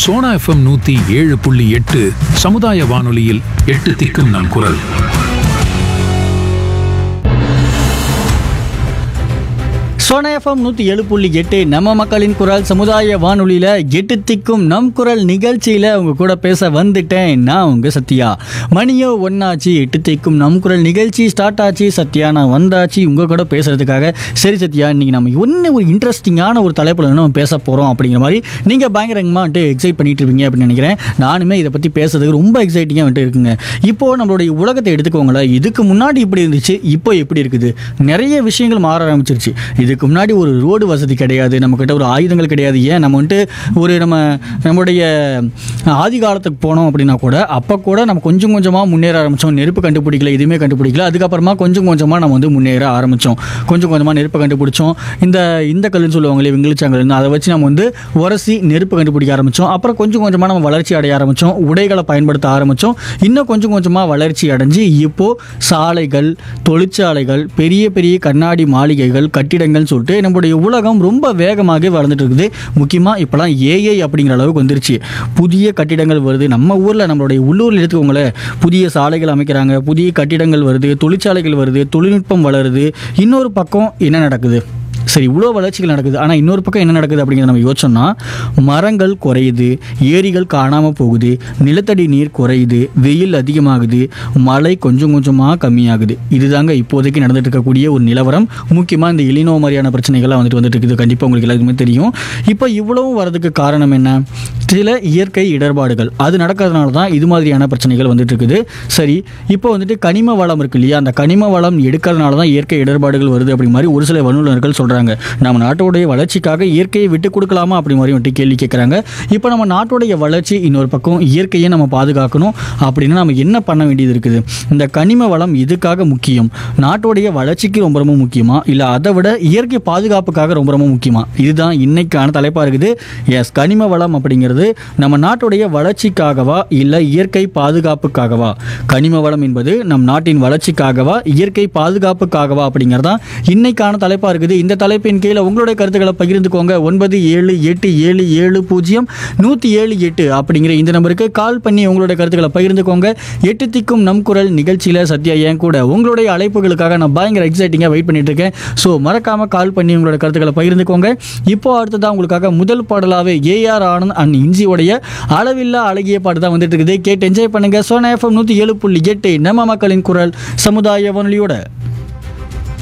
Sona FM நூத்தி ஏழு புள்ளி எட்டு சமுதாய வானொலியில் எட்டு திக்கும் நம் குரல் சோனா எஃப்எம் நூற்றி ஏழு புள்ளி எட்டு நம்ம மக்களின் குரல் சமுதாய வானொலியில் எட்டு திக்கும் நம் குரல் நிகழ்ச்சியில் உங்க கூட பேச வந்துட்டேன் நான் உங்க சத்யா மணியோ ஒன்னாச்சு எட்டு திக்கும் நம் குரல் நிகழ்ச்சி ஸ்டார்ட் ஆச்சு சத்யா நான் வந்தாச்சு உங்க கூட பேசுறதுக்காக சரி சத்யா இன்னைக்கு நம்ம ஒன்று ஒரு இன்ட்ரெஸ்டிங்கான ஒரு தலைப்பில் நம்ம பேச போகிறோம் அப்படிங்கிற மாதிரி நீங்கள் பயங்கரமாக வந்துட்டு எக்ஸைட் பண்ணிட்டு இருப்பீங்க அப்படின்னு நினைக்கிறேன் நானுமே இதை பற்றி பேசுறதுக்கு ரொம்ப எக்ஸைட்டிங்காக வந்துட்டு இருக்குங்க இப்போ நம்மளுடைய உலகத்தை எடுத்துக்கோங்களேன் இதுக்கு முன்னாடி இப்படி இருந்துச்சு இப்போ எப்படி இருக்குது நிறைய விஷயங்கள் மாற ஆரம்பிச்சிருச்சு இதுக்கு முன்னாடி ஒரு ரோடு வசதி கிடையாது நம்மக்கிட்ட ஒரு ஆயுதங்கள் கிடையாது ஏன் நம்ம வந்துட்டு ஒரு நம்ம நம்மளுடைய ஆதி காலத்துக்கு போனோம் அப்படின்னா கூட அப்போ கூட நம்ம கொஞ்சம் கொஞ்சமாக முன்னேற ஆரம்பித்தோம் நெருப்பு கண்டுபிடிக்கல எதுவுமே கண்டுபிடிக்கல அதுக்கப்புறமா கொஞ்சம் கொஞ்சமாக நம்ம வந்து முன்னேற ஆரம்பித்தோம் கொஞ்சம் கொஞ்சமாக நெருப்பு கண்டுபிடிச்சோம் இந்த இந்த கல்லுன்னு சொல்லுவாங்களே வெங்கிலிச்சாங்கல்னு அதை வச்சு நம்ம வந்து உரசி நெருப்பு கண்டுபிடிக்க ஆரம்பித்தோம் அப்புறம் கொஞ்சம் கொஞ்சமாக நம்ம வளர்ச்சி அடைய ஆரம்பித்தோம் உடைகளை பயன்படுத்த ஆரம்பித்தோம் இன்னும் கொஞ்சம் கொஞ்சமாக வளர்ச்சி அடைஞ்சு இப்போது சாலைகள் தொழிற்சாலைகள் பெரிய பெரிய கண்ணாடி மாளிகைகள் கட்டிடங்கள்னு சொல்லிட்டு நம்மளுடைய உலகம் ரொம்ப வேகமாக வளர்ந்துட்டு இருக்குது முக்கியமாக இப்போலாம் ஏஐ அப்படிங்கிற அளவுக்கு வந்துருச்சு புதிய கட்டிடங்கள் வருது நம்ம ஊரில் நம்மளுடைய உள்ளூரில் எடுத்துக்கோங்களேன் புதிய சாலைகள் அமைக்கிறாங்க புதிய கட்டிடங்கள் வருது தொழிற்சாலைகள் வருது தொழில்நுட்பம் வளருது இன்னொரு பக்கம் என்ன நடக்குது சரி இவ்வளோ வளர்ச்சிகள் நடக்குது ஆனால் இன்னொரு பக்கம் என்ன நடக்குது அப்படிங்கிறத நம்ம யோசிச்சோம்னா மரங்கள் குறையுது ஏரிகள் காணாமல் போகுது நிலத்தடி நீர் குறையுது வெயில் அதிகமாகுது மழை கொஞ்சம் கொஞ்சமாக கம்மியாகுது இதுதாங்க இப்போதைக்கு நடந்துட்டு இருக்கக்கூடிய ஒரு நிலவரம் முக்கியமாக இந்த இலினோ மாதிரியான பிரச்சனைகள்லாம் வந்துட்டு வந்துட்டு இருக்குது கண்டிப்பாக உங்களுக்கு எல்லாருக்குமே தெரியும் இப்போ இவ்வளவும் வரதுக்கு காரணம் என்ன சில இயற்கை இடர்பாடுகள் அது நடக்கிறதுனால தான் இது மாதிரியான பிரச்சனைகள் வந்துட்டு இருக்குது சரி இப்போ வந்துட்டு கனிம வளம் இருக்கு இல்லையா அந்த கனிம வளம் எடுக்கிறதுனால தான் இயற்கை இடர்பாடுகள் வருது அப்படி மாதிரி ஒரு சில வல்லுநர்கள் சொல்கிறாங்க நம்ம நாட்டோடைய வளர்ச்சிக்காக இயற்கையை விட்டு கொடுக்கலாமா அப்படி மாதிரி வந்துட்டு கேள்வி கேட்குறாங்க இப்போ நம்ம நாட்டோடைய வளர்ச்சி இன்னொரு பக்கம் இயற்கையை நம்ம பாதுகாக்கணும் அப்படின்னா நம்ம என்ன பண்ண வேண்டியது இருக்குது இந்த கனிம வளம் இதுக்காக முக்கியம் நாட்டோடைய வளர்ச்சிக்கு ரொம்ப ரொம்ப முக்கியமா இல்லை அதை விட இயற்கை பாதுகாப்புக்காக ரொம்ப ரொம்ப முக்கியமா இதுதான் இன்னைக்கான தலைப்பாக இருக்குது எஸ் கனிம வளம் அப்படிங்கிறது நம்ம நாட்டுடைய வளர்ச்சிக்காகவா இல்லை இயற்கை பாதுகாப்புக்காகவா கனிம வளம் என்பது நம் நாட்டின் வளர்ச்சிக்காகவா இயற்கை பாதுகாப்புக்காகவா அப்படிங்கிறதா இன்னைக்கான தலைப்பாக இருக்குது இந்த தலைப்பின் கீழே உங்களுடைய கருத்துக்களை பகிர்ந்துக்கோங்க ஒன்பது ஏழு எட்டு ஏழு ஏழு பூஜ்ஜியம் நூற்றி ஏழு எட்டு அப்படிங்கிற இந்த நம்பருக்கு கால் பண்ணி உங்களுடைய கருத்துக்களை பகிர்ந்துக்கோங்க எட்டு திக்கும் நம் குரல் நிகழ்ச்சியில் சத்யா என் கூட உங்களுடைய அழைப்புகளுக்காக நான் பயங்கர எக்ஸைட்டிங்காக வெயிட் பண்ணிட்டு இருக்கேன் ஸோ மறக்காம கால் பண்ணி உங்களோட கருத்துக்களை பகிர்ந்துக்கோங்க இப்போ அடுத்ததான் உங்களுக்காக முதல் பாடலாவே ஏஆர் ஆனந்த் அண்ட் இஞ்சியோடைய அளவில்லா அழகிய பாட்டு தான் வந்துட்டு இருக்குது கேட்டு என்ஜாய் பண்ணுங்க சோனா எஃப்எம் நூற்றி ஏழு புள்ளி எட்டு நம்ம மக்களின் குரல் சமுதாய வானொலியோட